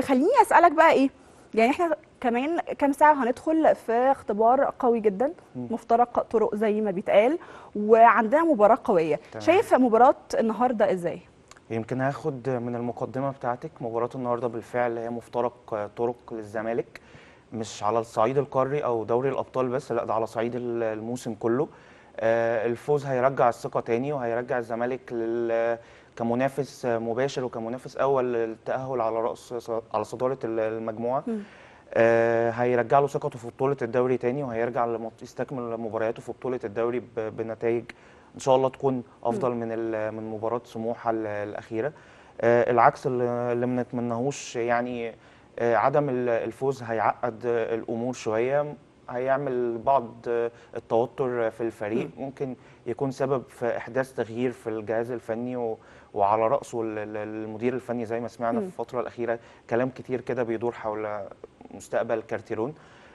خليني اسالك بقى ايه يعني احنا كمان كام ساعه هندخل في اختبار قوي جدا مفترق طرق زي ما بيتقال وعندنا مباراه قويه تمام. شايف مباراه النهارده ازاي يمكن هاخد من المقدمة بتاعتك مباراة النهاردة بالفعل هي مفترق طرق للزمالك مش على الصعيد القاري أو دوري الأبطال بس لا ده على صعيد ال- الموسم كله آه، الفوز هيرجع الثقة تاني وهيرجع الزمالك لل كمنافس مباشر وكمنافس أول للتأهل على رأس على صدارة ال- المجموعة آه، هيرجع له ثقته في بطولة الدوري تاني وهيرجع لمط- يستكمل مبارياته في بطولة الدوري ب- بنتائج ان شاء الله تكون افضل من ال- من مباراة سموحة ال- الأخيرة آه، العكس اللي اللي ما نتمناهوش يعني آه، عدم ال- الفوز هيعقد آه، الأمور شوية هيعمل بعض آه، التوتر في الفريق ممكن يكون سبب في إحداث تغيير في الجهاز الفني و- وعلى رأسه ال- ال- المدير الفني زي ما سمعنا في الفترة الأخيرة كلام كتير كده بيدور حول مستقبل كارتيرون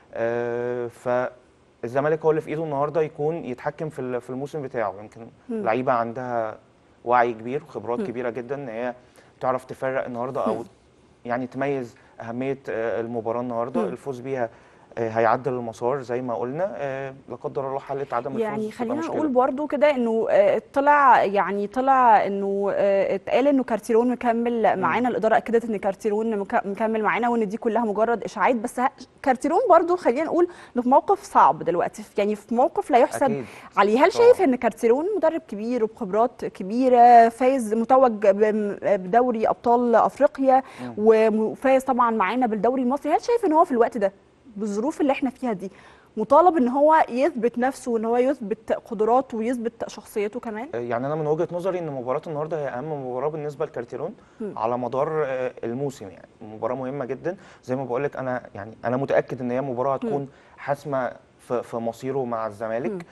آه، فالزمالك هو اللي في ايده النهارده يكون يتحكم في ال- في الموسم بتاعه يمكن لعيبه عندها وعي كبير وخبرات كبيره جدا ان هي تعرف تفرق النهارده او يعني تميز اهميه آه، المباراه النهارده الفوز بيها آه، هيعدل المسار زي ما قلنا آه، لا قدر الله حالة عدم الفوز يعني تبقى خلينا مشكلة. نقول برضو كده انه آه، طلع يعني طلع انه آه، اتقال انه كارتيرون مكمل معانا الاداره اكدت ان كارتيرون مك- مكمل معانا وان دي كلها مجرد اشاعات بس ه- كارتيرون برضو خلينا نقول انه في موقف صعب دلوقتي يعني في موقف لا يحسد أكيد. عليه هل طبعاً. شايف ان كارتيرون مدرب كبير وبخبرات كبيره فايز متوج بم- بدوري ابطال افريقيا وفايز طبعا معانا بالدوري المصري هل شايف ان هو في الوقت ده بالظروف اللي احنا فيها دي مطالب ان هو يثبت نفسه وان هو يثبت قدراته ويثبت شخصيته كمان يعني انا من وجهه نظري ان مباراه النهارده هي اهم مباراه بالنسبه لكارتيرون على مدار آه، الموسم يعني مباراه مهمه جدا زي ما بقول لك انا يعني انا متاكد ان هي مباراه هتكون حاسمه في في مصيره مع الزمالك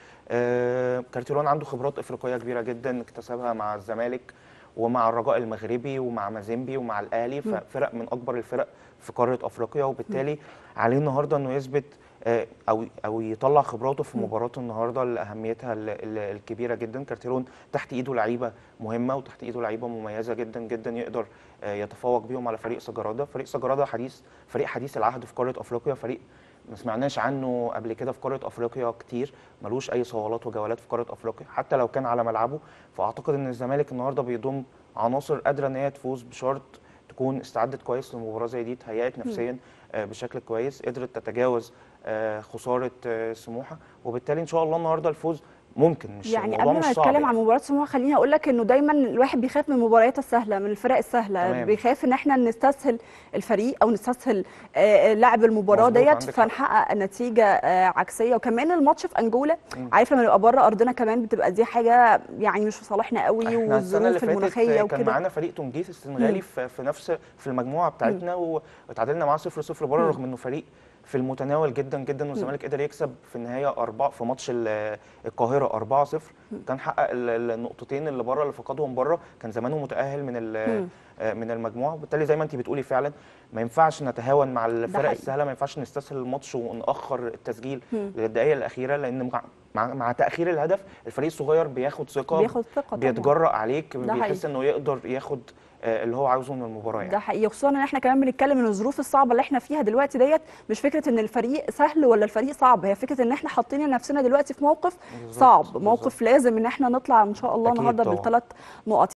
آه، كارتيرون عنده خبرات افريقيه كبيره جدا اكتسبها مع الزمالك ومع الرجاء المغربي ومع مازيمبي ومع الاهلي فرق من اكبر الفرق في قاره افريقيا وبالتالي عليه النهارده انه يثبت آه، او او يطلع خبراته في مباراه النهارده لاهميتها ال- ال- الكبيره جدا كارتيرون تحت ايده لعيبه مهمه وتحت ايده لعيبه مميزه جدا جدا يقدر آه، يتفوق بيهم على فريق سجراده فريق سجراده حديث فريق حديث العهد في قاره افريقيا فريق ما سمعناش عنه قبل كده في قاره افريقيا كتير ملوش اي صوالات وجولات في قاره افريقيا حتى لو كان على ملعبه فاعتقد ان الزمالك النهارده بيضم عناصر قادره ان هي تفوز بشرط تكون استعدت كويس لمباراه زي دي تهيأت نفسيا آه، بشكل كويس قدرت تتجاوز آه، خساره آه، سموحه وبالتالي ان شاء الله النهارده الفوز ممكن مش يعني الموضوع قبل ما مش صعب نتكلم يعني. عن مباراه سموحه خليني اقول لك انه دايما الواحد بيخاف من المباريات السهله من الفرق السهله تمام. بيخاف ان احنا نستسهل الفريق او نستسهل آه، لعب المباراه مظبوط، ديت عندك حق. فنحقق نتيجه آه، عكسيه وكمان الماتش في انجولا عارف لما نبقى بره ارضنا كمان بتبقى دي حاجه يعني مش في صالحنا قوي احنا السنه اللي والظروف فاتت المناخيه كان وكده معانا فريق تونجيس السنغالي في, في نفس في المجموعه بتاعتنا واتعادلنا معاه 0 0 بره رغم انه فريق في المتناول جدا جدا والزمالك قدر يكسب في النهايه اربعه في ماتش ال- القاهره 4 0 كان حقق ال- ال- النقطتين اللي بره اللي فقدهم بره كان زمانه متاهل من ال- آه، من المجموعه وبالتالي زي ما انت بتقولي فعلا ما ينفعش نتهاون مع الفرق حقيقي. السهله ما ينفعش نستسهل الماتش ونأخر التسجيل للدقائق الاخيره لان مع, مع, مع تاخير الهدف الفريق الصغير بياخد ثقه بياخد ثقة طبعاً. بيتجرأ عليك ده بيحس حقيقي. انه يقدر ياخد آه، اللي هو عاوزه من المباراه يعني ده حقيقي خصوصا ان احنا كمان بنتكلم ان الظروف الصعبه اللي احنا فيها دلوقتي ديت مش فكره ان الفريق سهل ولا الفريق صعب هي فكره ان احنا حاطين نفسنا دلوقتي في موقف بالظبط، صعب بالظبط. موقف لازم ان احنا نطلع ان شاء الله أكيد النهارده طبعاً. بالثلاث نقط